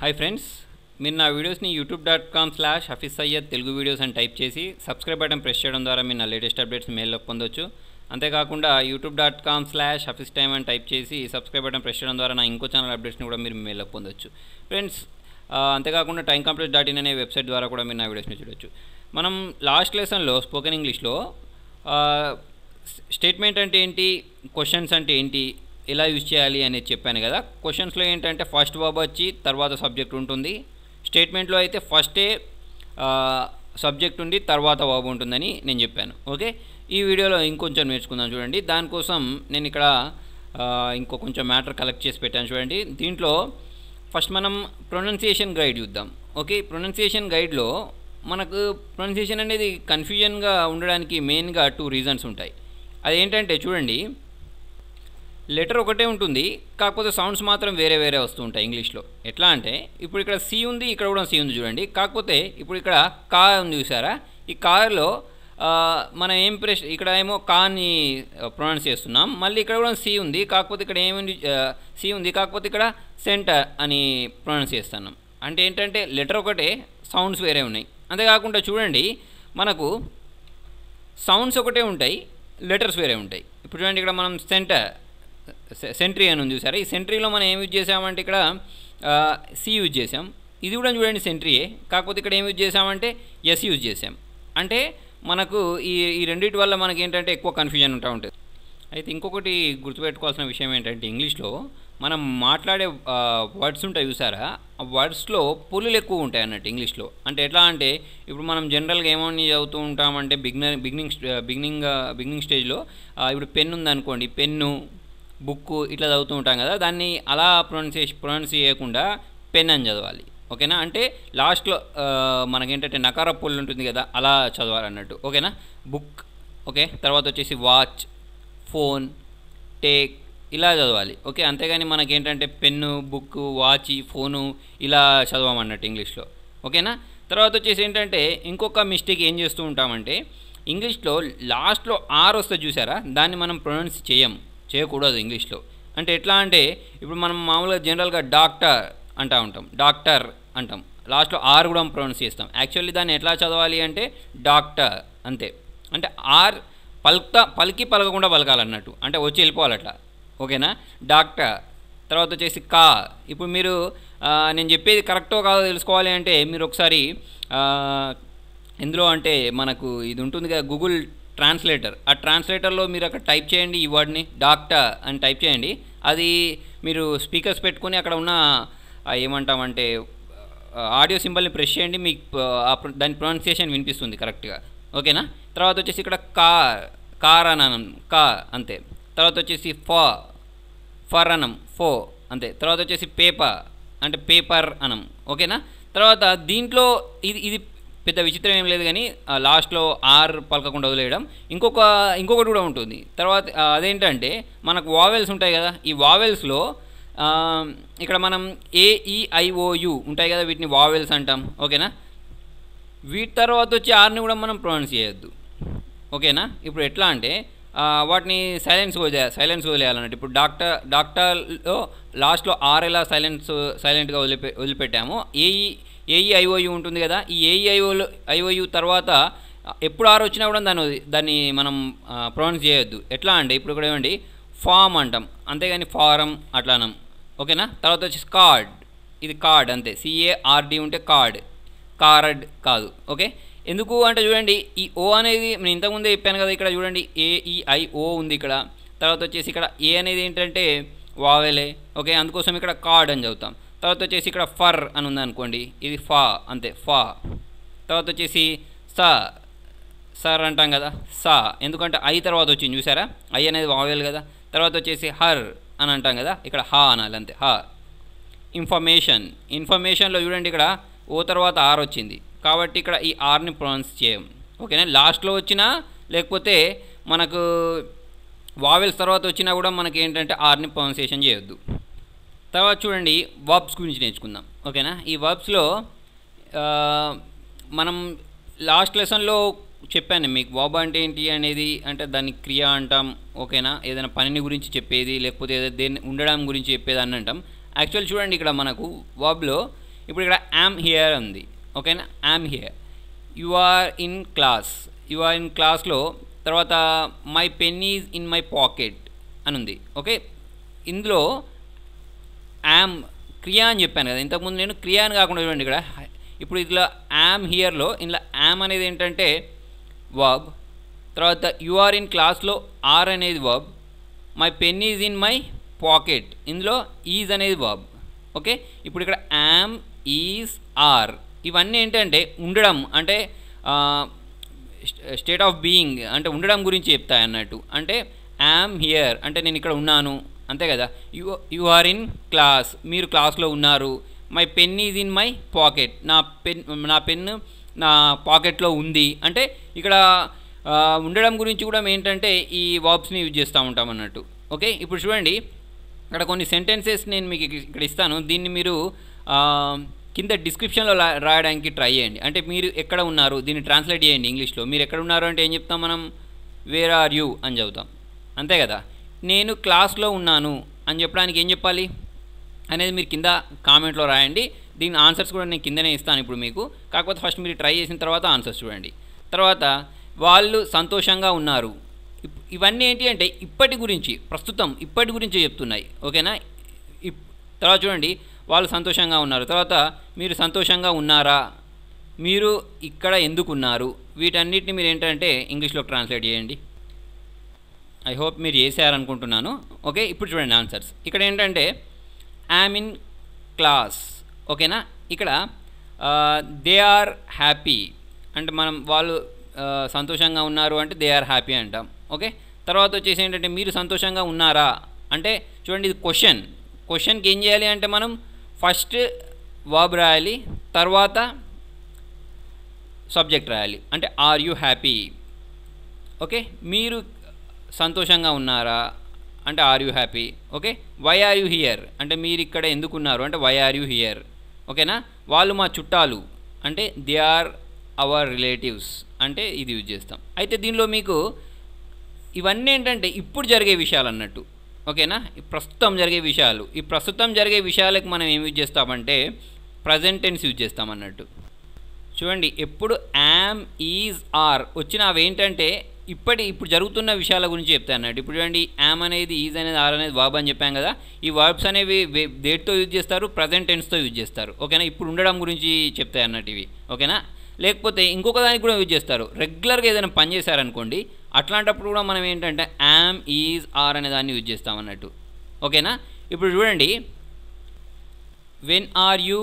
hi friends మీరు నా వీడియోస్ని YouTube dot com slash Hafeez Syed Telugu videos అని టైప్ చేసి సబ్స్క్రైబ్ బటన్ ప్రెస్ చేయడం ద్వారా మీరు నా లేటెస్ట్ అప్డేట్స్ మెయిల్లో పొందొచ్చు అంతేకాకుండా YouTube dot com slash Hafeez time అని టైప్ చేసి సబ్స్క్రైబ్ బటన్ ప్రెస్ చేయడం ద్వారా నా ఇంకో ఛానల్ అప్డేట్స్ని కూడా మీరు మెయిల్లో పొందొచ్చు ఫ్రెండ్స్ ఆ, అంతేకాకుండా టైం కంప్లీట్ డాట్ ఇన్ అనే వెబ్సైట్ ద్వారా కూడా మీరు నా వీడియోస్ని చూడొచ్చు మనం లాస్ట్ లెసన్లో స్పోకెన్ ఇంగ్లీష్లో స్టేట్మెంట్ అంటే ఏంటి క్వశ్చన్స్ అంటే ఏంటి ఎలా యూజ్ చేయాలి అనేది చెప్పాను కదా క్వశ్చన్స్లో ఏంటంటే ఫస్ట్ వర్బ్ వచ్చి తర్వాత సబ్జెక్ట్ ఉంటుంది స్టేట్మెంట్లో అయితే ఫస్టే సబ్జెక్ట్ ఉండి తర్వాత వర్బ్ ఉంటుందని నేను చెప్పాను ఓకే ఈ వీడియోలో ఇంకొంచెం నేర్చుకుందాం చూడండి దానికోసం నేను ఇక్కడ ఆ, ఇంకో కొంచెం మ్యాటర్ కలెక్ట్ చేసి పెట్టాను చూడండి దీంట్లో ఫస్ట్ మనం ప్రొనౌన్సియేషన్ గైడ్ చూద్దాం ఓకే ప్రొనౌన్సియేషన్ గైడ్లో మనకు ప్రొనౌన్సియేషన్ అనేది కన్ఫ్యూజన్గా ఉండడానికి మెయిన్గా టూ రీజన్స్ ఉంటాయి అదేంటంటే చూడండి లెటర్ ఒకటే ఉంటుంది కాకపోతే సౌండ్స్ మాత్రం వేరే వేరే వస్తూ ఉంటాయి ఇంగ్లీష్లో ఎట్లా అంటే ఇప్పుడు ఇక్కడ సి ఉంది ఇక్కడ కూడా సి ఉంది చూడండి కాకపోతే ఇప్పుడు ఇక్కడ కా ఉంది చూసారా ఈ కార్లో మనం ఏం ప్రెస్ ఇక్కడ ఏమో కాని ప్రొనౌన్స్ చేస్తున్నాం మళ్ళీ ఇక్కడ కూడా సి ఉంది కాకపోతే ఇక్కడ ఏముంది సి ఉంది కాకపోతే ఇక్కడ సెంటర్ అని ప్రొనౌన్స్ చేస్తున్నాం అంటే ఏంటంటే లెటర్ ఒకటే సౌండ్స్ వేరే ఉన్నాయి అంతేకాకుండా చూడండి మనకు సౌండ్స్ ఒకటే ఉంటాయి లెటర్స్ వేరే ఉంటాయి ఇప్పుడు చూడండి ఇక్కడ మనం సెంటర్ సెంట్రీ అని ఉంది చూసారా ఈ సెంట్రీలో మనం ఏం యూజ్ చేసామంటే ఇక్కడ సి యూజ్ చేసాం ఇది కూడా చూడండి సెంట్రీయే కాకపోతే ఇక్కడ ఏం యూజ్ చేసామంటే ఎస్ యూజ్ చేసాం అంటే మనకు ఈ ఈ రెండింటి వల్ల మనకి ఏంటంటే ఎక్కువ కన్ఫ్యూజన్ ఉంటా ఉంటుంది అయితే ఇంకొకటి గుర్తుపెట్టుకోవాల్సిన విషయం ఏంటంటే ఇంగ్లీష్లో మనం మాట్లాడే వర్డ్స్ ఉంటాయి చూసారా ఆ వర్డ్స్లో పుల్లులు ఎక్కువ ఉంటాయి అన్నట్టు ఇంగ్లీష్లో అంటే ఎట్లా అంటే ఇప్పుడు మనం జనరల్గా ఏమని చదువుతూ ఉంటామంటే బిగినర్ బిగినింగ్ బిగినింగ్ బిగినింగ్ స్టేజ్లో ఇప్పుడు పెన్ ఉందనుకోండి పెన్ను బుక్ ఇట్లా చదువుతూ ఉంటాం కదా దాన్ని అలా ప్రొనౌన్సియేషన్ ప్రొనౌన్స్ చేయకుండా పెన్ అని చదవాలి ఓకేనా అంటే లాస్ట్లో మనకేంటంటే నకార పుల్లు ఉంటుంది కదా అలా చదవాలన్నట్టు ఓకేనా బుక్ ఓకే తర్వాత వచ్చేసి వాచ్ ఫోన్ టేక్ ఇలా చదవాలి ఓకే అంతేగాని మనకేంటంటే పెన్ను బుక్ వాచ్ ఫోను ఇలా చదవమన్నట్టు ఇంగ్లీష్లో ఓకేనా తర్వాత వచ్చేసి ఏంటంటే ఇంకొక మిస్టేక్ ఏం చేస్తూ ఉంటామంటే ఇంగ్లీష్లో లాస్ట్లో ఆర్ వస్తే చూసారా దాన్ని మనం ప్రొనౌన్స్ చేయం చేయకూడదు ఇంగ్లీష్లో అంటే ఎట్లా అంటే ఇప్పుడు మనం మామూలుగా జనరల్గా డాక్టర్ అంటూ ఉంటాం డాక్టర్ అంటాం లాస్ట్లో ఆర్ కూడా ప్రొనౌన్స్ చేస్తాం యాక్చువల్లీ దాన్ని ఎట్లా చదవాలి అంటే డాక్టర్ అంతే అంటే ఆర్ పలుకుతా పలికి పలకకుండా పలకాలన్నట్టు అంటే వచ్చి వెళ్ళిపోవాలి అట్లా ఓకేనా డాక్టర్ తర్వాత వచ్చేసి కా ఇప్పుడు మీరు ఆ, నేను చెప్పేది కరెక్టో కాదో తెలుసుకోవాలి అంటే మీరు ఒకసారి ఆ, ఎందులో అంటే మనకు ఇది ఉంటుంది కదా గూగుల్ ట్రాన్స్లేటర్ ఆ ట్రాన్స్లేటర్లో మీరు అక్కడ టైప్ చేయండి ఈ వర్డ్ని డాక్టర్ అని టైప్ చేయండి అది మీరు స్పీకర్స్ పెట్టుకొని అక్కడ ఉన్న ఆ, ఏమంటామంటే ఆడియో సింబల్ని ప్రెస్ చేయండి మీకు ఆ ప్ర- దాని ప్రొనౌన్సియేషన్ వినిపిస్తుంది కరెక్ట్గా ఓకేనా తర్వాత వచ్చేసి ఇక్కడ కార్ కార్ అని అనం కా అంతే తర్వాత వచ్చేసి ఫా ఫర్ అనం ఫో అంతే తర్వాత వచ్చేసి పేపర్ అంటే పేపర్ అనం ఓకేనా తర్వాత దీంట్లో ఇది ఇది పెద్ద విచిత్రం ఏం లేదు కానీ ఆ లాస్ట్లో ఆర్ పలకకుండా వదిలేయడం ఇంకొక ఇంకొకటి కూడా ఉంటుంది తర్వాత ఆ, అదేంటంటే మనకు వావెల్స్ ఉంటాయి కదా ఈ వావెల్స్లో ఆ, ఇక్కడ మనం ఏఈఐఓయు ఉంటాయి కదా వీటిని వావెల్స్ అంటాం ఓకేనా వీటి తర్వాత వచ్చి ఆర్ని కూడా మనం ప్రొనౌన్స్ చేయొద్దు ఓకేనా ఇప్పుడు ఎట్లా అంటే ఆ, వాటిని సైలెన్స్ వదిలే సైలెన్స్ వదిలేయాలన్నట్టు ఇప్పుడు డాక్టర్ డాక్టర్లో లాస్ట్లో ఆర్ ఎలా సైలెన్స్ సైలెంట్గా వదిలిపె వదిలిపెట్టామో ఏఈ ఏఈ ఐఓయు ఉంటుంది కదా ఈ ఏఈ ఐఓలో ఐఓయు తర్వాత ఎప్పుడు ఆర్ వచ్చినా కూడా దాన్ని వది- దాన్ని మనం ప్రొనౌన్స్ చేయొద్దు ఎట్లా అంటే ఇప్పుడు ఇక్కడ ఏమండి ఫామ్ అంటాం అంతేగాని ఫారం అట్లా అనం ఓకేనా తర్వాత వచ్చేసి కార్డ్ ఇది కార్డ్ అంతే సిఏఆర్డి ఉంటే కార్డ్ కార్డ్ కాదు ఓకే ఎందుకు అంటే చూడండి ఈ ఓ అనేది నేను ఇంతకుముందే చెప్పాను కదా ఇక్కడ చూడండి ఏఈఐ ఓ ఉంది ఇక్కడ తర్వాత వచ్చేసి ఇక్కడ ఏ అనేది ఏంటంటే వావెలే ఓకే అందుకోసం ఇక్కడ కార్డ్ అని చదువుతాం తర్వాత వచ్చేసి ఇక్కడ ఫర్ అని ఉంది అనుకోండి ఇది ఫా అంతే ఫా తర్వాత వచ్చేసి సా సర్ అంటాం కదా సా ఎందుకంటే ఐ తర్వాత వచ్చింది చూసారా ఐ అనేది వావెల్ కదా తర్వాత వచ్చేసి హర్ అని అంటాం కదా ఇక్కడ హా అనాలి అంతే హా ఇన్ఫర్మేషన్ ఇన్ఫర్మేషన్లో చూడండి ఇక్కడ ఓ తర్వాత ఆర్ వచ్చింది కాబట్టి ఇక్కడ ఈ ఆర్ని ప్రొనౌన్స్ చేయం ఓకేనా లాస్ట్లో వచ్చినా లేకపోతే మనకు వావెల్స్ తర్వాత వచ్చినా కూడా మనకి ఏంటంటే ఆర్ని ప్రొనౌన్సియేషన్ చేయొద్దు తర్వాత చూడండి వర్బ్స్ గురించి నేర్చుకుందాం ఓకేనా ఈ వర్బ్స్లో మనం లాస్ట్ లెసన్లో చెప్పాను మీకు వర్బ్ అంటే ఏంటి అనేది అంటే దాన్ని క్రియ అంటాం ఓకేనా ఏదైనా పనిని గురించి చెప్పేది లేకపోతే ఏదో దేన్ని ఉండడం గురించి చెప్పేది అని అంటాం యాక్చువల్ చూడండి ఇక్కడ మనకు వర్బ్లో ఇప్పుడు ఇక్కడ యామ్ హియర్ ఉంది ఓకేనా am here you are in class you are in క్లాస్లో తర్వాత my pen is in my pocket అని ఉంది ఓకే ఇందులో యామ్ క్రియా అని చెప్పాను కదా ఇంతకుముందు నేను క్రియా అని కాకుండా చూడండి ఇక్కడ ఇప్పుడు ఇట్లా యామ్ హియర్లో ఇందులో యామ్ అనేది ఏంటంటే వర్బ్ తర్వాత యు ఆర్ ఇన్ క్లాస్లో ఆర్ అనేది verb my pen is in my pocket ఇందులో ఈజ్ అనేది వర్బ్ ఓకే ఇప్పుడు ఇక్కడ యామ్ ఈజ్ ఆర్ ఇవన్నీ ఏంటంటే ఉండడం అంటే స్టేట్ ఆఫ్ బీయింగ్ అంటే ఉండడం గురించి చెప్తాయి అన్నట్టు అంటే యామ్ హియర్ అంటే నేను ఇక్కడ ఉన్నాను అంతే కదా you you are in class మీరు క్లాస్లో ఉన్నారు my pen is in my pocket నా పెన్ నా పెన్ నా పాకెట్లో ఉంది అంటే ఇక్కడ ఆ, ఉండడం గురించి కూడా ఏంటంటే ఈ వర్బ్స్ని యూజ్ చేస్తూ ఉంటాం అన్నట్టు ఓకే ఇప్పుడు చూడండి ఇక్కడ కొన్ని సెంటెన్సెస్ నేను మీకు ఇక- ఇక్కడ ఇస్తాను దీన్ని మీరు ఆ, కింద డిస్క్రిప్షన్లో రా- రాయడానికి ట్రై చేయండి అంటే మీరు ఎక్కడ ఉన్నారు దీన్ని ట్రాన్స్లేట్ చేయండి ఇంగ్లీష్లో మీరు ఎక్కడ ఉన్నారు అంటే ఏం చెప్తాం మనం వేర్ ఆర్ యూ అని చెబుతాం అంతే కదా నేను క్లాస్లో ఉన్నాను అని చెప్పడానికి ఏం చెప్పాలి అనేది మీరు కింద కామెంట్లో రాయండి దీని ఆన్సర్స్ కూడా నేను కిందనే ఇస్తాను ఇప్పుడు మీకు కాకపోతే ఫస్ట్ మీరు ట్రై చేసిన తర్వాత ఆన్సర్స్ చూడండి తర్వాత వాళ్ళు సంతోషంగా ఉన్నారు ఇప్- ఇవన్నీ ఏంటి అంటే ఇప్పటి గురించి ప్రస్తుతం ఇప్పటి గురించి చెప్తున్నాయి ఓకేనా ఇప్ తర్వాత చూడండి వాళ్ళు సంతోషంగా ఉన్నారు తర్వాత మీరు సంతోషంగా ఉన్నారా మీరు ఇక్కడ ఎందుకు ఉన్నారు వీటన్నిటిని మీరు ఏంటంటే ఇంగ్లీష్లో ట్రాన్స్లేట్ చేయండి ఐ హోప్ మీరు చేశారనుకుంటున్నాను ఓకే ఇప్పుడు చూడండి ఆన్సర్స్ ఇక్కడ ఏంటంటే ఐఎమ్ ఇన్ క్లాస్ ఓకేనా ఇక్కడ దే ఆర్ హ్యాపీ అంటే మనం వాళ్ళు ఆ, సంతోషంగా ఉన్నారు అంటే దే ఆర్ హ్యాపీ అంటాం ఓకే తర్వాత వచ్చేసి ఏంటంటే మీరు సంతోషంగా ఉన్నారా అంటే చూడండి ఇది క్వశ్చన్ క్వశ్చన్కి ఏం చేయాలి అంటే మనం ఫస్ట్ వర్బ్ రాయాలి తర్వాత సబ్జెక్ట్ రాయాలి అంటే ఆర్ యూ హ్యాపీ ఓకే మీరు సంతోషంగా ఉన్నారా అంటే are you happy okay why are you here అంటే మీరు ఇక్కడ ఎందుకున్నారు అంటే వై ఆర్ యూ హియర్ ఓకేనా వాళ్ళు మా చుట్టాలు అంటే దే ఆర్ అవర్ రిలేటివ్స్ అంటే ఇది యూజ్ చేస్తాం అయితే దీనిలో మీకు ఇవన్నీ ఏంటంటే ఇప్పుడు జరిగే విషయాలు అన్నట్టు ఓకేనా ఈ ప్రస్తుతం జరిగే విషయాలు ఈ ప్రస్తుతం జరిగే విషయాలకు మనం ఏం యూజ్ చేస్తామంటే ప్రజెంట్ టెన్స్ యూజ్ చేస్తాం అన్నట్టు చూడండి ఎప్పుడు యామ్ ఈజ్ ఆర్ వచ్చిన అవి ఏంటంటే ఇప్పటి ఇప్పుడు జరుగుతున్న విషయాల గురించి చెప్తాను అన్నట్టు ఇప్పుడు చూడండి యామ్ అనేది ఈజ్ అనేది ఆర్ అనేది వర్బ్ అని చెప్పాం కదా ఈ వర్బ్స్ అనేవి వే- దేటితో యూజ్ చేస్తారు ప్రజెంట్ టెన్స్తో యూజ్ చేస్తారు ఓకేనా ఇప్పుడు ఉండడం గురించి చెప్తాయి అన్నట్టు ఇవి ఓకేనా లేకపోతే ఇంకొక దానికి కూడా యూజ్ చేస్తారు రెగ్యులర్గా ఏదైనా పని చేశారనుకోండి అట్లాంటప్పుడు కూడా మనం ఏంటంటే యామ్ ఈజ్ ఆర్ అనే దాన్ని యూజ్ చేస్తాం అన్నట్టు ఓకేనా ఇప్పుడు చూడండి when are you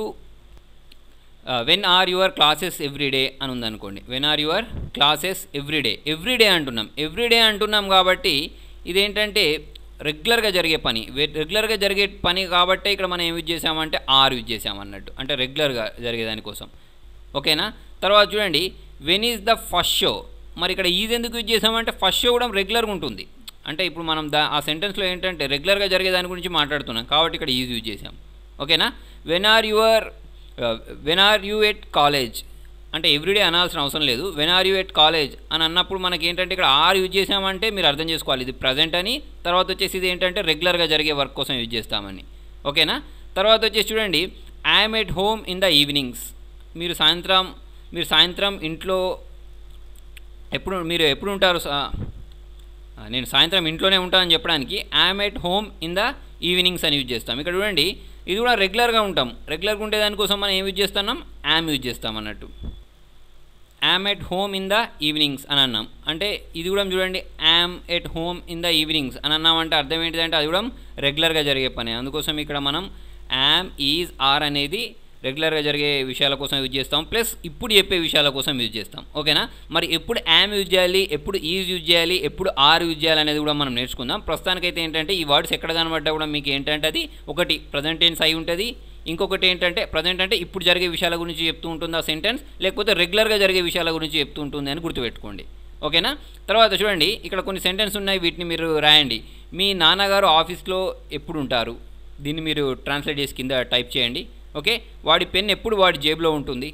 when are your classes every day అని ఉందనుకోండి when are your classes every day every day అంటున్నాం ఎవ్రీడే అంటున్నాం కాబట్టి ఇదేంటంటే రెగ్యులర్గా జరిగే పని రెగ్యులర్గా జరిగే పని కాబట్టే ఇక్కడ మనం ఏం యూజ్ చేసామంటే ఆర్ యూజ్ చేసామన్నట్టు అంటే రెగ్యులర్గా జరిగే దానికోసం ఓకేనా తర్వాత చూడండి when is the first show మరి ఇక్కడ ఈజ్ ఎందుకు యూజ్ చేసామంటే ఫస్ట్ షో కూడా రెగ్యులర్గా ఉంటుంది అంటే ఇప్పుడు మనం దా ఆ సెంటెన్స్లో ఏంటంటే రెగ్యులర్గా జరిగే దాని గురించి మాట్లాడుతున్నాం కాబట్టి ఇక్కడ ఈజ్ యూజ్ చేసాం ఓకేనా when are your when are you at college అంటే ఎవ్రీడే అనాల్సిన అవసరం లేదు when are you at college అని అన్నప్పుడు మనకి ఏంటంటే ఇక్కడ ఆర్ యూజ్ చేసామంటే మీరు అర్థం చేసుకోవాలి ఇది ప్రజెంట్ అని తర్వాత వచ్చేసి ఇది ఏంటంటే రెగ్యులర్గా జరిగే వర్క్ కోసం యూజ్ చేస్తామని ఓకేనా తర్వాత వచ్చేసి చూడండి I'm at home in the evenings మీరు సాయంత్రం మీరు సాయంత్రం ఇంట్లో ఎప్పుడు మీరు ఎప్పుడు ఉంటారు సా- ఆ, నేను సాయంత్రం ఇంట్లోనే ఉంటానని చెప్పడానికి I'm at home in the evenings అని యూజ్ చేస్తాం ఇక్కడ చూడండి ఇది కూడా రెగ్యులర్గా ఉంటాం రెగ్యులర్గా ఉండే దానికోసం మనం ఏం యూజ్ చేస్తున్నాం యామ్ యూజ్ చేస్తాం అన్నట్టు am at home in the evenings అని అన్నాం అంటే ఇది కూడా చూడండి am at home in the evenings అని అన్నామంటే అర్థం ఏంటిదంటే అది కూడా రెగ్యులర్గా జరిగే పని అందుకోసం ఇక్కడ మనం యామ్ ఈజ్ ఆర్ అనేది రెగ్యులర్గా జరిగే విషయాల కోసం యూజ్ చేస్తాం ప్లస్ ఇప్పుడు చెప్పే విషయాల కోసం యూజ్ చేస్తాం ఓకేనా మరి ఎప్పుడు యామ్ యూజ్ చేయాలి ఎప్పుడు ఈజ్ యూజ్ చేయాలి ఎప్పుడు ఆర్ యూజ్ చేయాలి అనేది కూడా మనం నేర్చుకుందాం ప్రస్తుతానికైతే ఏంటంటే ఈ వర్డ్స్ ఎక్కడ కనబడ్డా కూడా మీకు ఏంటంటే అది ఒకటి ప్రజెంట్ టెన్స్ అయి ఉంటుంది ఇంకొకటి ఏంటంటే ప్రజెంట్ అంటే ఇప్పుడు జరిగే విషయాల గురించి చెప్తూ ఉంటుంది ఆ సెంటెన్స్ లేకపోతే రెగ్యులర్గా జరిగే విషయాల గురించి చెప్తూ ఉంటుంది అని గుర్తుపెట్టుకోండి ఓకేనా తర్వాత చూడండి ఇక్కడ కొన్ని సెంటెన్స్ ఉన్నాయి వీటిని మీరు రాయండి మీ నాన్నగారు ఆఫీస్లో ఎప్పుడు ఉంటారు దీన్ని మీరు ట్రాన్స్లేట్ చేసి కింద టైప్ చేయండి ఓకే వాడి పెన్ ఎప్పుడు వాడి జేబులో ఉంటుంది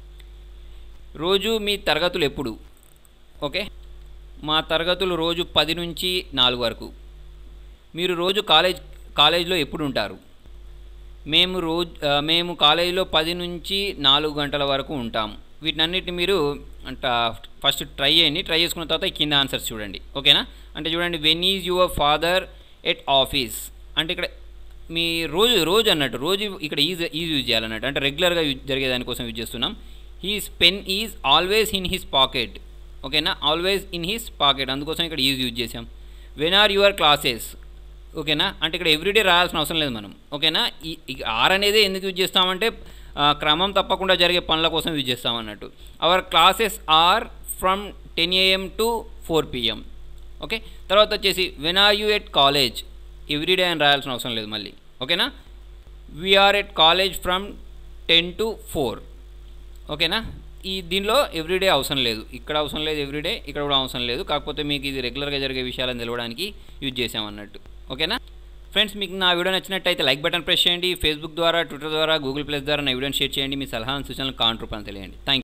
రోజు మీ తరగతులు ఎప్పుడు ఓకే మా తరగతులు రోజు పది నుంచి నాలుగు వరకు మీరు రోజు కాలేజ్ కాలేజ్లో ఎప్పుడు ఉంటారు మేము రోజు ఆ, మేము కాలేజీలో పది నుంచి నాలుగు గంటల వరకు ఉంటాం వీటినన్నిటిని మీరు అంట ఫస్ట్ ట్రై చేయండి ట్రై చేసుకున్న తర్వాత ఈ కింద ఆన్సర్స్ చూడండి ఓకేనా అంటే చూడండి when is your father at office అంటే ఇక్కడ మీ రోజు రోజు అన్నట్టు రోజు ఇక్కడ ఈజ్ ఈజ్ యూజ్ చేయాలన్నట్టు అంటే రెగ్యులర్గా యూజ్ జరిగే దానికోసం యూజ్ చేస్తున్నాం his pen is always in his pocket ఓకేనా ఆల్వేస్ ఇన్ హిస్ పాకెట్ అందుకోసం ఇక్కడ ఈజ్ యూజ్ చేసాం వెన్ ఆర్ యువర్ క్లాసెస్ ఓకేనా అంటే ఇక్కడ ఎవ్రీడే రాయాల్సిన అవసరం లేదు మనం ఓకేనా ఈ ఈ ఆర్ అనేది ఎందుకు యూజ్ చేస్తామంటే ఆ, క్రమం తప్పకుండా జరిగే పనుల కోసం యూజ్ చేస్తాం అన్నట్టు our classes are from ten AM to four PM okay తర్వాత వచ్చేసి when are you at college every day అని రాయాల్సిన అవసరం లేదు మళ్ళీ ఓకేనా we are at college from ten to four ఓకేనా ఈ దీనిలో ఎవ్రీడే అవసరం లేదు ఇక్కడ అవసరం లేదు ఎవ్రీడే ఇక్కడ కూడా అవసరం లేదు కాకపోతే మీకు ఇది రెగ్యులర్గా జరిగే విషయాలను తెలవడానికి యూజ్ చేసామన్నట్టు ఓకేనా ఫ్రెండ్స్ మీకు నా వీడియో నచ్చినట్టయితే లైక్ బటన్ ప్రెస్ చేయండి ఫేస్బుక్ ద్వారా ట్విట్టర్ ద్వారా గూగుల్ ప్లస్ ద్వారా నా వీడియోని షేర్ చేయండి మీ సలహాలను సూచనలు కాంట్ రూపాయలు తెలియండి థ్యాంక్